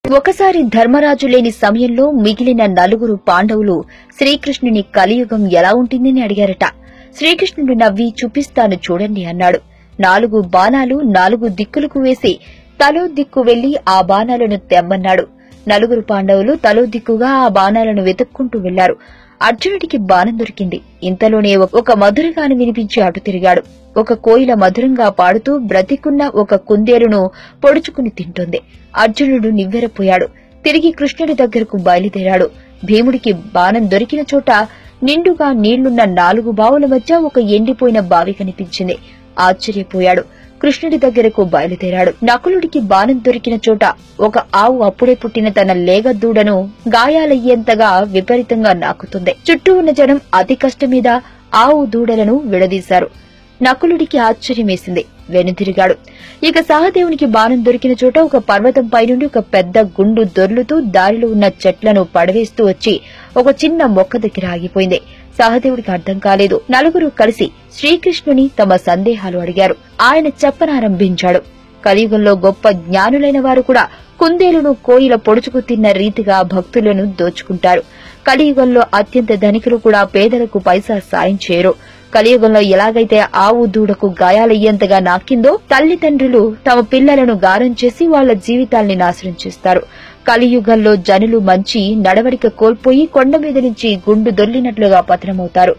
ఒకసారి ధర్మరాజు లేని సమయంలో మిగిలిన నలుగురు పాండవులు శ్రీకృష్ణుని కలియుగం ఎలా ఉంటుందని అడిగారట శ్రీకృష్ణుడు నవ్వి చూపిస్తాను చూడండి అన్నాడు నాలుగు బాణాలు నాలుగు దిక్కులకు వేసి తలో దిక్కు వెళ్లి ఆ బాణాలను తెమ్మన్నాడు నలుగురు పాండవులు తలో దిక్కుగా ఆ బాణాలను వెతుక్కుంటూ వెళ్లారు అర్జునుడికి బాణం దొరికింది ఇంతలోనే ఒక మధురగాను వినిపించి అటు తిరిగాడు ఒక కోయిల మధురంగా పాడుతూ బ్రతికున్న ఒక కుందేలును పొడుచుకుని తింటోంది అర్జునుడు నివ్వెరపోయాడు తిరిగి కృష్ణుడి దగ్గరకు బయలుదేరాడు భీముడికి బాణం దొరికిన చోట నిండుగా నీళ్లున్న నాలుగు బావుల మధ్య ఒక ఎండిపోయిన బావి కనిపించింది ఆశ్చర్యపోయాడు కృష్ణుడి దగ్గరకు బయలుదేరాడు నకులుడికి బాణం దొరికిన చోట ఒక ఆవు అప్పుడే పుట్టిన తన లేగ దూడను గాయాలయ్యేంతగా విపరీతంగా నాకుతుంది చుట్టూ ఉన్న జనం అతి కష్టం మీద ఆవు దూడలను విడదీశారు నకులుడికి ఆశ్చర్యమేసింది వెనుతిరిగాడు ఇక సహదేవునికి బాణం దొరికిన చోట ఒక పర్వతం పైనుండి ఒక పెద్ద గుండు దొర్లుతూ దారిలో ఉన్న చెట్లను పడవేస్తూ వచ్చి ఒక చిన్న మొక్క దగ్గర ఆగిపోయింది సహదేవుడికి అర్థం కాలేదు నలుగురు కలిసి శ్రీకృష్ణుని తమ సందేహాలు అడిగారు ఆయన చెప్పనారంభించాడు కలియుగంలో గొప్ప జ్ఞానులైన వారు కూడా కుందేలును కోయిల పొడుచుకు తిన్న రీతిగా భక్తులను దోచుకుంటారు కలియుగంలో అత్యంత ధనికులు కూడా పేదలకు పైసా సాయం చేయరు కలియుగంలో ఎలాగైతే ఆవు దూడకు గాయాలయ్యేంతగా నాకిందో తల్లిదండ్రులు తమ పిల్లలను గారం చేసి వాళ్ల జీవితాల్ని నాశనం చేస్తారు కలియుగంలో జనులు మంచి నడవడిక కోల్పోయి కొండ మీద నుంచి గుండు దొర్లినట్లుగా పతనమవుతారు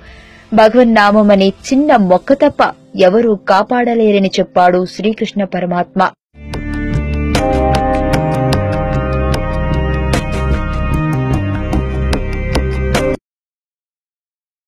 భగవన్నామం అనే చిన్న మొక్క తప్ప ఎవరూ కాపాడలేరని చెప్పాడు శ్రీకృష్ణ పరమాత్మ